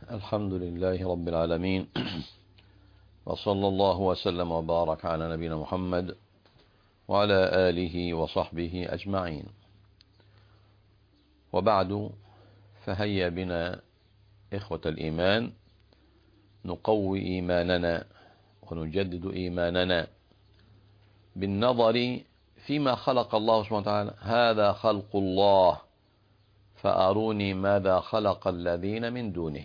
الحمد لله رب العالمين وصلى الله وسلم وبارك على نبينا محمد وعلى آله وصحبه أجمعين وبعد فهيا بنا إخوة الإيمان نقوي إيماننا ونجدد إيماننا بالنظر فيما خلق الله سبحانه وتعالى هذا خلق الله فأروني ماذا خلق الذين من دونه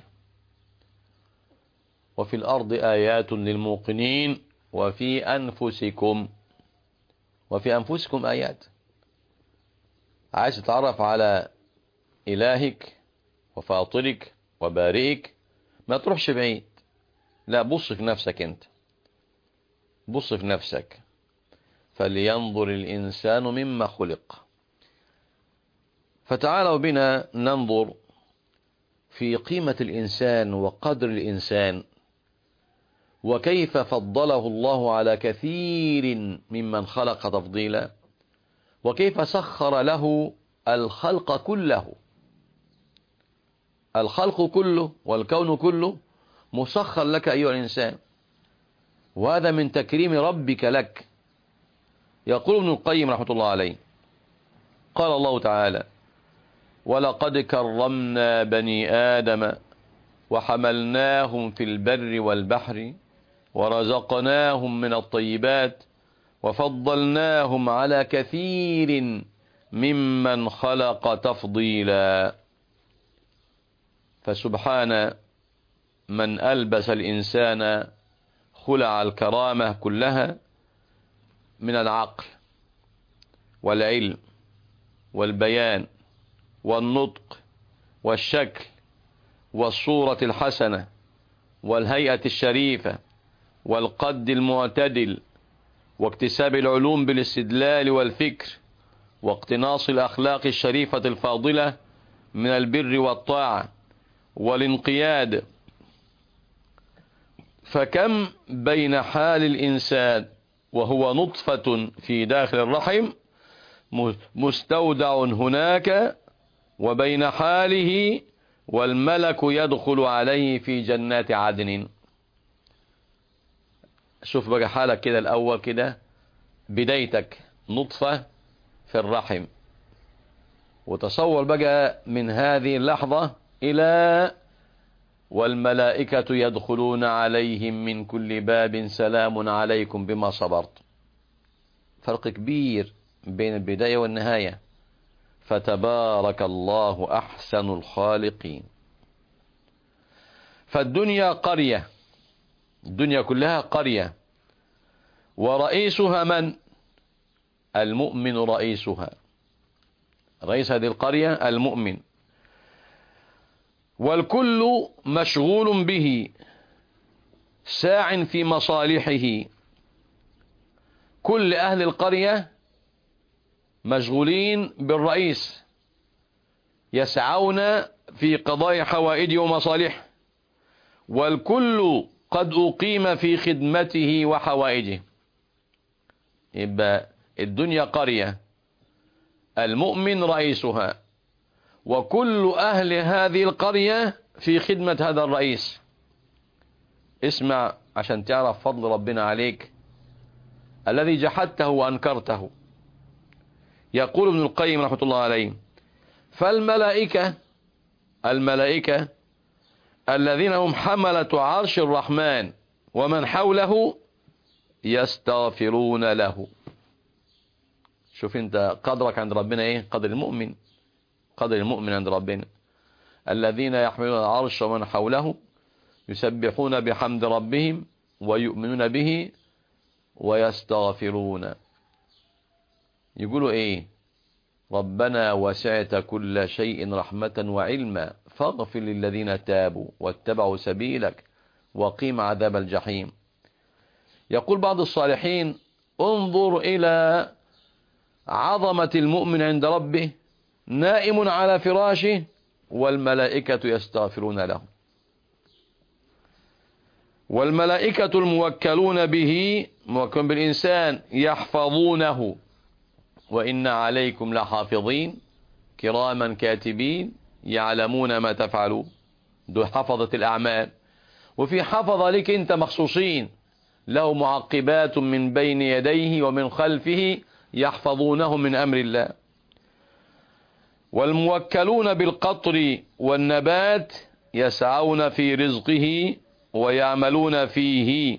وفي الأرض آيات للموقنين وفي أنفسكم وفي أنفسكم آيات عايز تتعرف على إلهك وفاطرك وبارئك ما تروحش بعيد لا بص في نفسك انت بص في نفسك فلينظر الإنسان مما خلق فتعالوا بنا ننظر في قيمة الإنسان وقدر الإنسان وكيف فضله الله على كثير ممن خلق تفضيلا وكيف سخر له الخلق كله الخلق كله والكون كله مسخر لك أيها الإنسان وهذا من تكريم ربك لك يقول ابن القيم رحمة الله عليه قال الله تعالى ولقد كرمنا بني آدم وحملناهم في البر والبحر ورزقناهم من الطيبات وفضلناهم على كثير ممن خلق تفضيلا فسبحان من ألبس الإنسان خلع الكرامة كلها من العقل والعلم والبيان والنطق والشكل والصورة الحسنة والهيئة الشريفة والقد المعتدل واكتساب العلوم بالاستدلال والفكر واقتناص الأخلاق الشريفة الفاضلة من البر والطاعة والانقياد فكم بين حال الإنسان وهو نطفة في داخل الرحم مستودع هناك وبين حاله والملك يدخل عليه في جنات عدن شوف بقى حالك كده الأول كده بدايتك نطفة في الرحم وتصور بقى من هذه اللحظة إلى والملائكة يدخلون عليهم من كل باب سلام عليكم بما صبرت فرق كبير بين البداية والنهاية فتبارك الله أحسن الخالقين فالدنيا قرية الدنيا كلها قرية ورئيسها من المؤمن رئيسها رئيس هذه القرية المؤمن والكل مشغول به ساع في مصالحه كل أهل القرية مشغولين بالرئيس يسعون في قضاء حوائج ومصالحه والكل قد أقيم في خدمته وحوائجه يبقى الدنيا قرية المؤمن رئيسها وكل أهل هذه القرية في خدمة هذا الرئيس اسمع عشان تعرف فضل ربنا عليك الذي جحدته وأنكرته يقول ابن القيم رحمة الله عليه فالملائكة الملائكة الذين هم حملة عرش الرحمن ومن حوله يستغفرون له شوف انت قدرك عند ربنا ايه قدر المؤمن قدر المؤمن عند ربنا الذين يحملون العرش ومن حوله يسبحون بحمد ربهم ويؤمنون به ويستغفرون يقولوا ايه ربنا وسعت كل شيء رحمة وعلما فاغفر للذين تابوا واتبعوا سبيلك وقيم عذاب الجحيم يقول بعض الصالحين انظر إلى عظمة المؤمن عند ربه نائم على فراشه والملائكة يستغفرون له والملائكة الموكلون به موكلون بالإنسان يحفظونه وإن عليكم لحافظين كراما كاتبين يعلمون ما تفعلون دول حفظة الأعمال وفي حفظة لك أنت مخصوصين له معقبات من بين يديه ومن خلفه يحفظونه من أمر الله والموكلون بالقطر والنبات يسعون في رزقه ويعملون فيه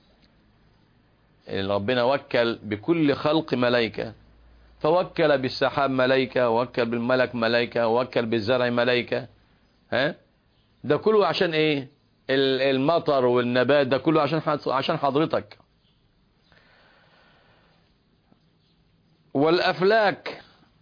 ربنا وكل بكل خلق ملائكة فوكل بالسحاب ملائكة ووكل بالملك ملائكة ووكل بالزرع ملائكة ها ده كله عشان ايه المطر والنبات ده كله عشان عشان حضرتك والأفلاك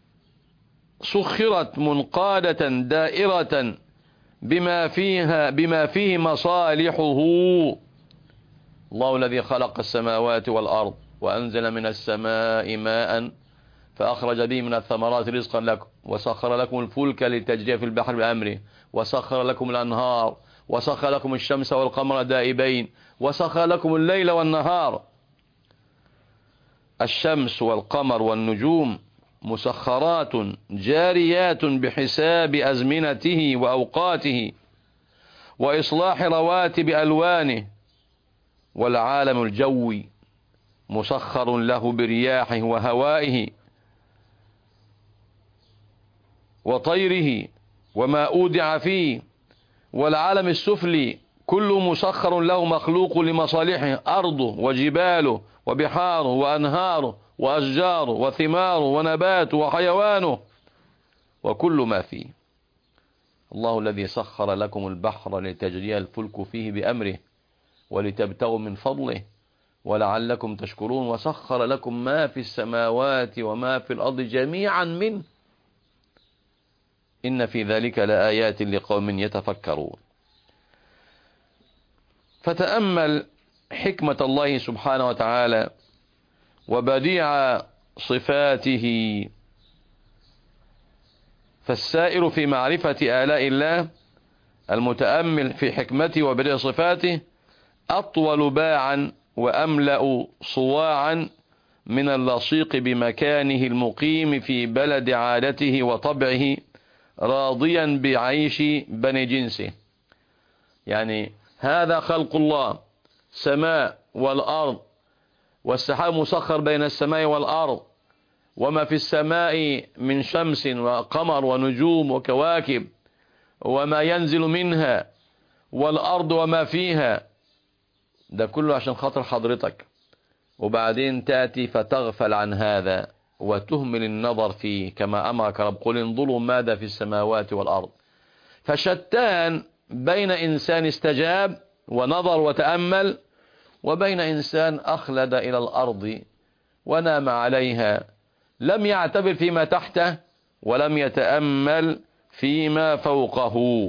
سخرت منقادة دائرة بما فيها بما فيه مصالحه الله الذي خلق السماوات والأرض وأنزل من السماء ماء فأخرج به من الثمرات رزقا لكم وسخر لكم الفلك للتجري في البحر بأمره وسخر لكم الأنهار وسخر لكم الشمس والقمر دائبين وسخر لكم الليل والنهار الشمس والقمر والنجوم مسخرات جاريات بحساب أزمنته وأوقاته وإصلاح رواتب ألوانه والعالم الجوي مسخر له برياحه وهوائه وطيره وما أودع فيه والعالم السفلي كل مسخر له مخلوق لمصالحه أرضه وجباله وبحاره وأنهاره وأشجاره وثماره ونباته وحيوانه وكل ما فيه الله الذي سخر لكم البحر لتجري الفلك فيه بأمره ولتبتغوا من فضله ولعلكم تشكرون وسخر لكم ما في السماوات وما في الأرض جميعا منه إن في ذلك لآيات لقوم يتفكرون فتأمل حكمة الله سبحانه وتعالى وبديع صفاته فالسائر في معرفة آلاء الله المتأمل في حكمته وبديع صفاته أطول باعا وأملأ صواعا من اللصيق بمكانه المقيم في بلد عادته وطبعه راضيا بعيش بني جنسه يعني هذا خلق الله سماء والأرض والسحاب مسخر بين السماء والأرض وما في السماء من شمس وقمر ونجوم وكواكب وما ينزل منها والأرض وما فيها ده كله عشان خاطر حضرتك وبعدين تأتي فتغفل عن هذا وتهمل النظر فيه كما أمرك رب قل انظروا ماذا في السماوات والأرض فشتان بين إنسان استجاب ونظر وتأمل وبين إنسان أخلد إلى الأرض ونام عليها لم يعتبر فيما تحته ولم يتأمل فيما فوقه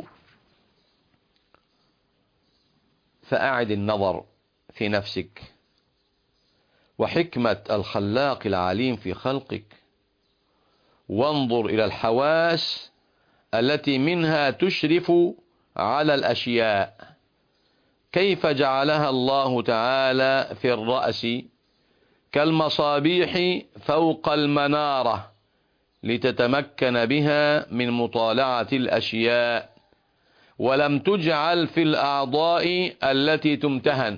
فأعد النظر في نفسك وحكمة الخلاق العليم في خلقك وانظر إلى الحواس التي منها تشرف على الأشياء كيف جعلها الله تعالى في الرأس كالمصابيح فوق المنارة لتتمكن بها من مطالعة الأشياء ولم تجعل في الأعضاء التي تمتهن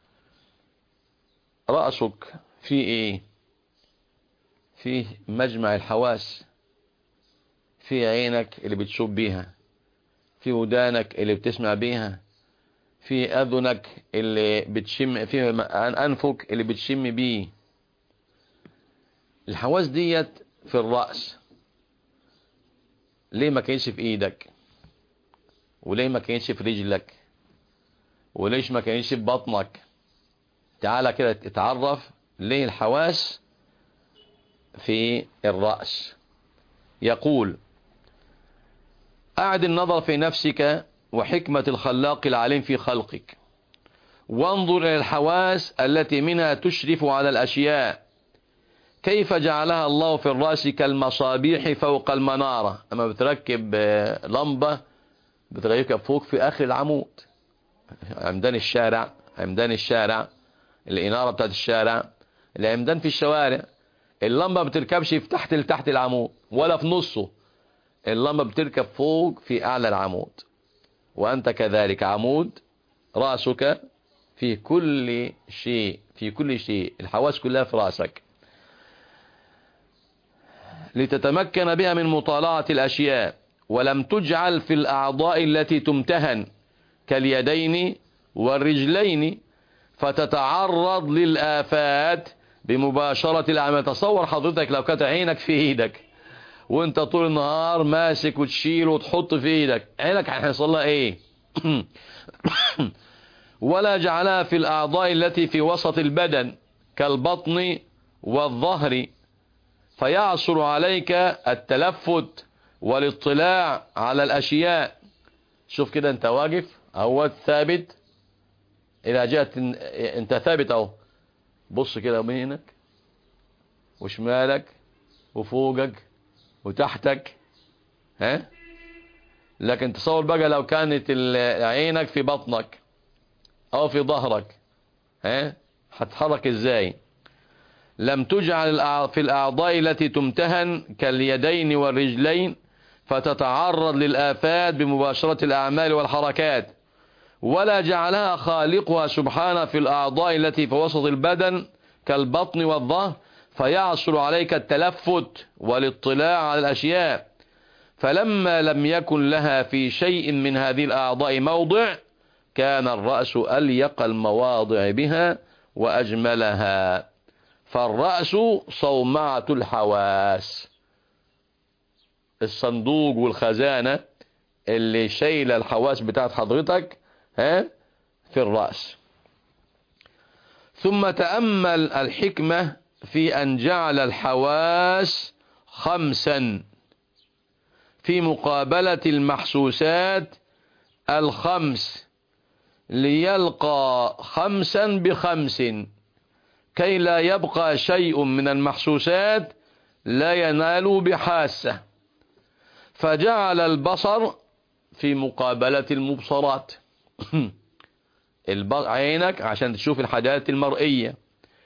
رأسك في ايه فيه مجمع الحواس في عينك اللي بتشوف بيها في ودانك اللي بتسمع بيها في أذنك اللي بتشم في أنفك اللي بتشم بيه الحواس ديت في الرأس ليه ما كانش في ايدك وليه ما كانش في رجلك وليش ما كانش في بطنك تعالى كده اتعرف ليه الحواس في الرأس يقول أعد النظر في نفسك وحكمة الخلاق العليم في خلقك وانظر إلى الحواس التي منها تشرف على الأشياء كيف جعلها الله في الرأس كالمصابيح فوق المنارة أما بتركب لمبة بتركب فوق في آخر العمود عمدان الشارع عمدان الشارع الإنارة بتاعت الشارع العمدان في الشوارع اللمبة بتركبش في تحت لتحت العمود ولا في نصه اللمبة بتركب فوق في أعلى العمود وأنت كذلك عمود رأسك في كل شيء في كل شيء الحواس كلها في رأسك لتتمكن بها من مطالعة الأشياء ولم تجعل في الأعضاء التي تمتهن كاليدين والرجلين فتتعرض للآفات بمباشرة الأعمال تصور حضرتك لو كانت عينك في ايدك وانت طول النهار ماسك وتشيل وتحط في ايدك عينك هيحصل لها ايه ولا جعلها في الأعضاء التي في وسط البدن كالبطن والظهر فيعصر عليك التلفت والاطلاع على الأشياء شوف كده انت واقف اهو ثابت الى جهة انت ثابت اهو بص كده يمينك وشمالك وفوقك وتحتك ها لكن تصور بقى لو كانت عينك في بطنك او في ظهرك ها هتحرك ازاي لم تجعل في الاعضاء التي تمتهن كاليدين والرجلين فتتعرض للآفات بمباشرة الأعمال والحركات ولا جعلها خالقها سبحانه في الأعضاء التي في وسط البدن كالبطن والظهر فيعصر عليك التلفت والاطلاع على الأشياء فلما لم يكن لها في شيء من هذه الأعضاء موضع كان الرأس أليق المواضع بها وأجملها فالرأس صومعة الحواس الصندوق والخزانة اللي شايلة الحواس بتاعت حضرتك ها في الرأس ثم تأمل الحكمة في أن جعل الحواس خمسا في مقابلة المحسوسات الخمس ليلقى خمسا بخمس كي لا يبقى شيء من المحسوسات لا ينال بحاسة فجعل البصر في مقابلة المبصرات عينك عشان تشوف الحاجات المرئية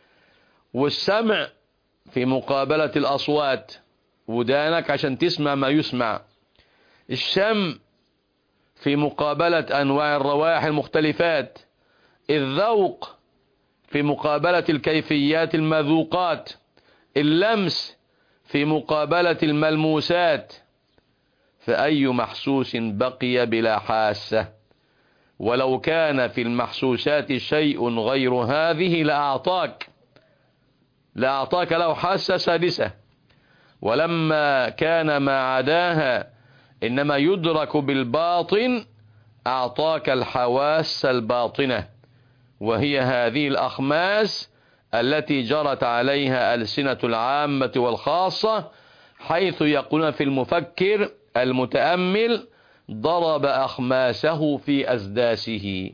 والسمع في مقابلة الأصوات ودانك عشان تسمع ما يسمع الشم في مقابلة أنواع الروائح المختلفات الذوق في مقابلة الكيفيات المذوقات اللمس في مقابلة الملموسات فأي محسوس بقي بلا حاسة ولو كان في المحسوسات شيء غير هذه لأعطاك لأعطاك له حاسة سادسة ولما كان ما عداها إنما يدرك بالباطن أعطاك الحواس الباطنة وهي هذه الأخماس التي جرت عليها ألسنة العامة والخاصة حيث يقولون في المفكر المتأمل ضرب أخماسه في أسداسه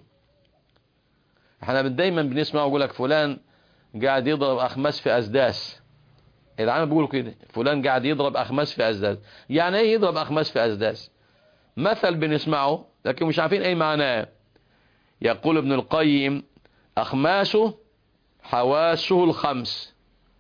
احنا دايما بنسمع ويقول لك فلان قاعد يضرب أخماس في أسداس العالم بيقولوا كده فلان قاعد يضرب أخماس في أسداس يعني ايه يضرب أخماس في أسداس مثل بنسمعه لكن مش عارفين ايه معناه يقول ابن القيم أخماسه حواسه الخمس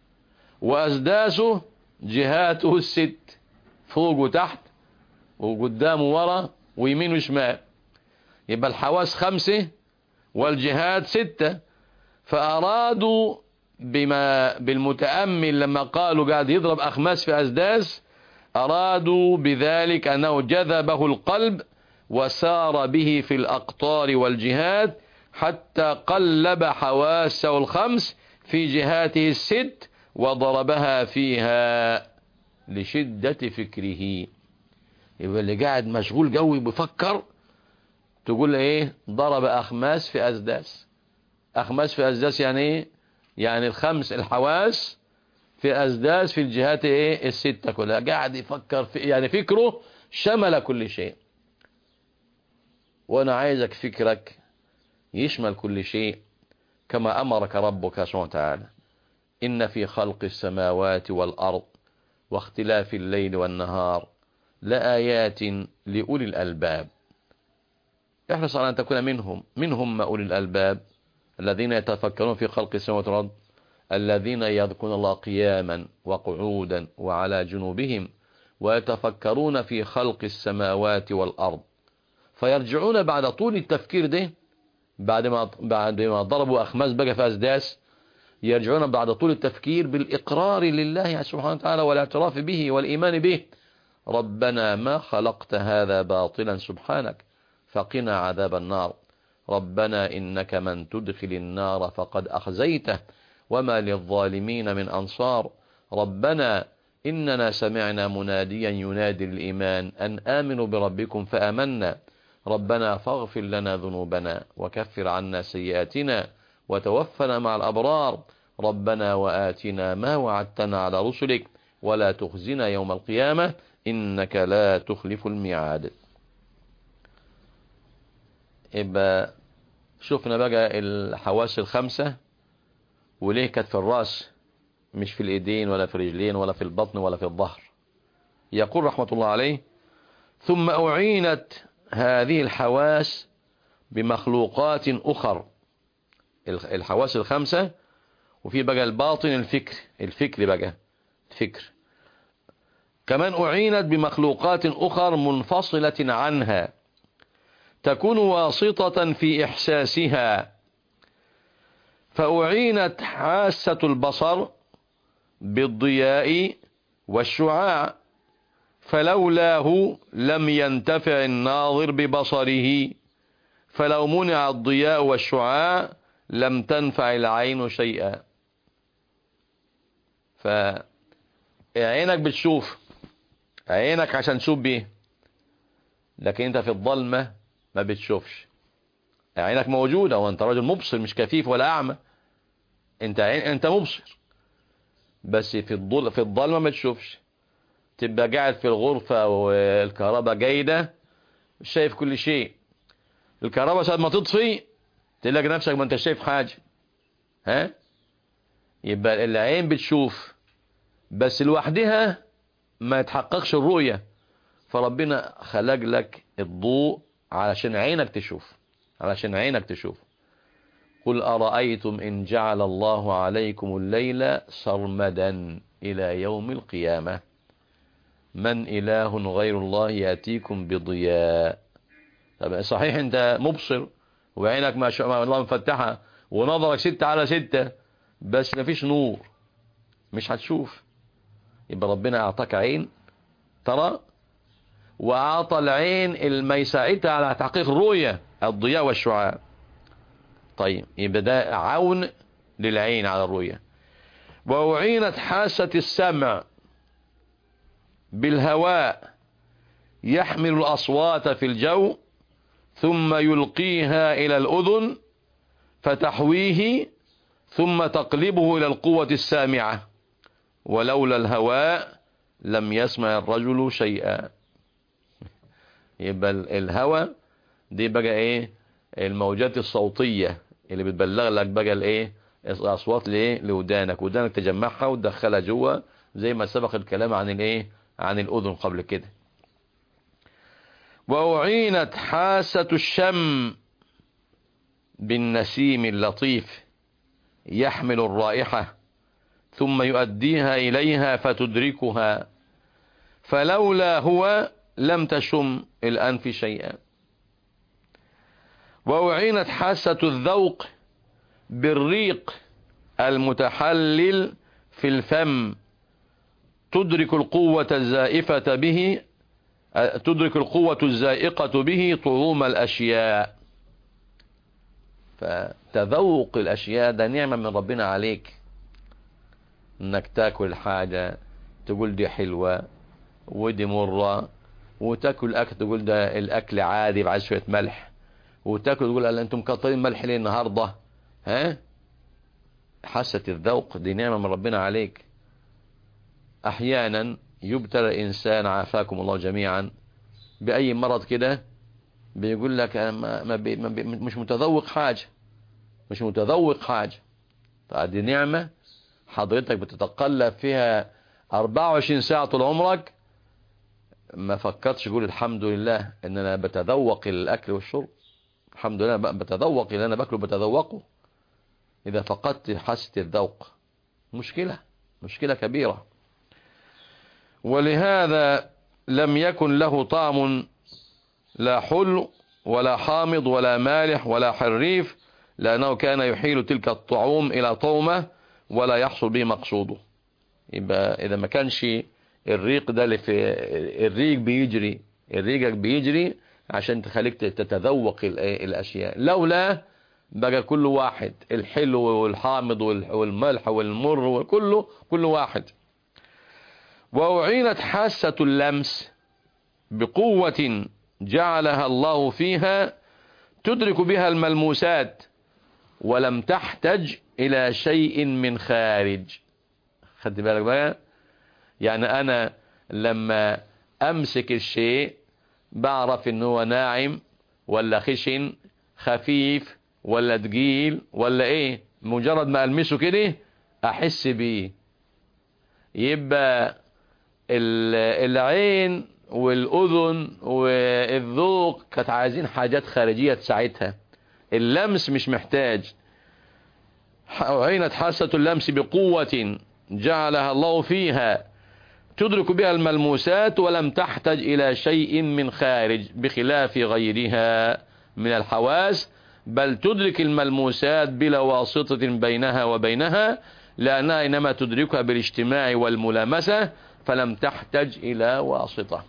وأسداسه جهاته الست فوق وتحت وقدام ورا ويمين وشمال يبقى الحواس خمسة والجهات ستة فأرادوا بما بالمتأمل لما قالوا قاعد يضرب أخماس في أسداس أرادوا بذلك أنه جذبه القلب وسار به في الأقطار والجهات حتى قلب حواسه الخمس في جهاته الست وضربها فيها لشدة فكره يبقى اللي قاعد مشغول قوي بيفكر تقول ايه ضرب اخماس في اسداس اخماس في اسداس يعني ايه يعني الخمس الحواس في اسداس في الجهات ايه الستة كلها قاعد يفكر في يعني فكره شمل كل شيء وانا عايزك فكرك يشمل كل شيء كما امرك ربك سبحانه وتعالى ان في خلق السماوات والارض واختلاف الليل والنهار لآيات لأولي الألباب احرص على أن تكون منهم منهم ما أولي الألباب الذين يتفكرون في خلق السماوات والأرض الذين يذكرون الله قياما وقعودا وعلى جنوبهم ويتفكرون في خلق السماوات والأرض فيرجعون بعد طول التفكير ده بعد ما بعد ما ضربوا أخماس بقى في أسداس يرجعون بعد طول التفكير بالإقرار لله سبحانه وتعالى والاعتراف به والإيمان به ربنا ما خلقت هذا باطلا سبحانك فقنا عذاب النار ربنا إنك من تدخل النار فقد أخزيته وما للظالمين من أنصار ربنا إننا سمعنا مناديا ينادي الإيمان أن آمنوا بربكم فآمنا ربنا فاغفر لنا ذنوبنا وكفر عنا سيئاتنا وتوفنا مع الأبرار ربنا وآتنا ما وعدتنا على رسلك ولا تخزنا يوم القيامة إنك لا تخلف الميعاد يبقى شفنا بقى الحواس الخمسة وليه كانت في الرأس مش في الإيدين ولا في الرجلين ولا في البطن ولا في الظهر يقول رحمة الله عليه ثم أعينت هذه الحواس بمخلوقات أخر الحواس الخمسة وفي بقى الباطن الفكر الفكر بقى الفكر كمان أعينت بمخلوقات أخر منفصلة عنها تكون واسطة في إحساسها فأعينت حاسة البصر بالضياء والشعاع فلولاه لم ينتفع الناظر ببصره فلو منع الضياء والشعاع لم تنفع العين شيئا فعينك بتشوف عينك عشان تشوف بيه لكن انت في الظلمة ما بتشوفش عينك موجودة وانت راجل مبصر مش كفيف ولا اعمى انت عين انت مبصر بس في الظل في الظلمة ما تشوفش تبقى قاعد في الغرفة والكهرباء جيدة مش شايف كل شيء الكهرباء ساعة ما تطفي تلاقي نفسك ما انت شايف حاجة ها يبقى العين بتشوف بس لوحدها ما يتحققش الرؤية فربنا خلق لك الضوء علشان عينك تشوف علشان عينك تشوف قل أرأيتم إن جعل الله عليكم الليل سرمدا إلى يوم القيامة من إله غير الله يأتيكم بضياء طب صحيح أنت مبصر وعينك ما شاء الله مفتحة ونظرك ستة على ستة بس مفيش نور مش هتشوف يبقى ربنا أعطاك عين ترى وأعطى العين اللي يساعدها على تحقيق الرؤية الضياء والشعاع طيب يبقى ده عون للعين على الرؤية وأعينت حاسة السمع بالهواء يحمل الأصوات في الجو ثم يلقيها إلى الأذن فتحويه ثم تقلبه إلى القوة السامعة ولولا الهواء لم يسمع الرجل شيئا يبقى الهواء دي بقى ايه الموجات الصوتية اللي بتبلغ لك بقى الايه الاصوات لايه لودانك ودانك تجمعها وتدخلها جوه زي ما سبق الكلام عن الايه عن الاذن قبل كده وأعينت حاسة الشم بالنسيم اللطيف يحمل الرائحة ثم يؤديها إليها فتدركها فلولا هو لم تشم الأنف شيئا وأعينت حاسة الذوق بالريق المتحلل في الفم تدرك القوة الزائفة به تدرك القوة الزائقة به طعوم الأشياء فتذوق الأشياء ده نعمة من ربنا عليك انك تاكل حاجة تقول دي حلوة ودي مرة وتاكل اكل تقول ده الاكل عادي بعد شوية ملح وتاكل تقول انتم مكترين ملح ليه النهاردة ها حاسة الذوق دي نعمة من ربنا عليك احيانا يبتلى الانسان عافاكم الله جميعا باي مرض كده بيقول لك ما ما بي ما بي مش متذوق حاجة مش متذوق حاجة فدي نعمة حضرتك بتتقلب فيها 24 ساعة طول عمرك ما فكرتش تقول الحمد لله ان انا بتذوق الاكل والشرب الحمد لله بتذوق اللي انا باكله بتذوقه اذا فقدت حاسة الذوق مشكلة مشكلة كبيرة ولهذا لم يكن له طعم لا حلو ولا حامض ولا مالح ولا حريف لأنه كان يحيل تلك الطعوم إلى طومة ولا يحصل به مقصوده يبقى إذا ما كانش الريق ده اللي في الريق بيجري الريقك بيجري عشان تخليك تتذوق الأشياء لولا بقى كل واحد الحلو والحامض والملح والمر وكله كل واحد وأعينت حاسة اللمس بقوة جعلها الله فيها تدرك بها الملموسات ولم تحتج إلى شيء من خارج خدت بالك بقى يعني أنا لما أمسك الشيء بعرف إن هو ناعم ولا خشن خفيف ولا تقيل ولا إيه مجرد ما ألمسه كده أحس بيه يبقى العين والأذن والذوق كانت عايزين حاجات خارجية تساعدها اللمس مش محتاج عينت حاسة اللمس بقوة جعلها الله فيها تدرك بها الملموسات ولم تحتج إلى شيء من خارج بخلاف غيرها من الحواس بل تدرك الملموسات بلا واسطة بينها وبينها لأنها إنما تدركها بالاجتماع والملامسة فلم تحتج إلى واسطة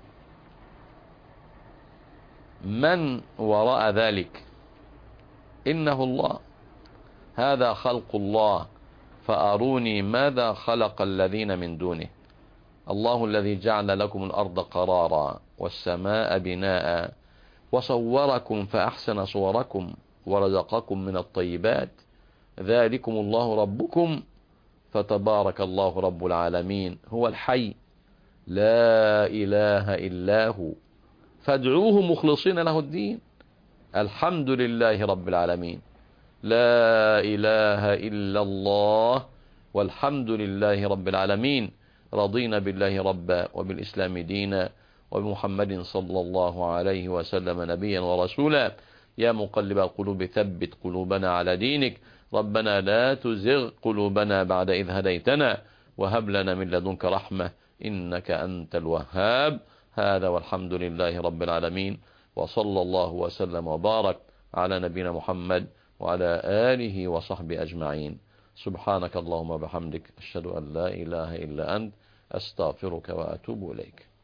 من وراء ذلك إنه الله هذا خلق الله فأروني ماذا خلق الذين من دونه الله الذي جعل لكم الأرض قرارا والسماء بناء وصوركم فأحسن صوركم ورزقكم من الطيبات ذلكم الله ربكم فتبارك الله رب العالمين هو الحي لا إله إلا هو فادعوه مخلصين له الدين الحمد لله رب العالمين لا إله إلا الله والحمد لله رب العالمين رضينا بالله ربا وبالإسلام دينا وبمحمد صلى الله عليه وسلم نبيا ورسولا يا مقلب القلوب ثبت قلوبنا على دينك ربنا لا تزغ قلوبنا بعد إذ هديتنا وهب لنا من لدنك رحمة إنك أنت الوهاب هذا والحمد لله رب العالمين وصلى الله وسلم وبارك على نبينا محمد وعلى آله وصحبه أجمعين سبحانك اللهم وبحمدك أشهد أن لا إله إلا أنت أستغفرك وأتوب إليك